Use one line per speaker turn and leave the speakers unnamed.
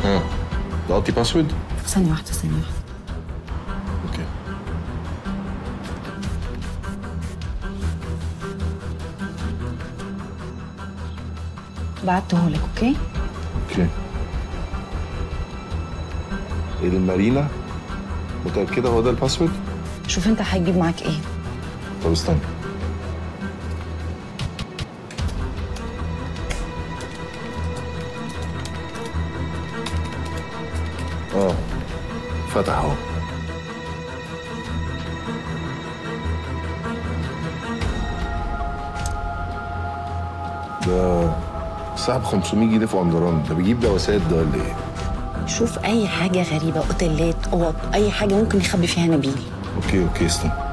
ها ضغطتي باسورد
ثانية واحدة ثانية واحدة
اوكي
بعته لك اوكي
اوكي المارينا متأكدة هو ده الباسورد؟
شوف انت هيجيب معاك ايه
طب استنى اه فتح اهو ده سحب 500 جنيه في اندران ده بيجيب دواسات ده ولا ايه؟
شوف اي حاجة غريبة اوتيلات اوض اي حاجة ممكن يخبي فيها نبيل
اوكي اوكي استنى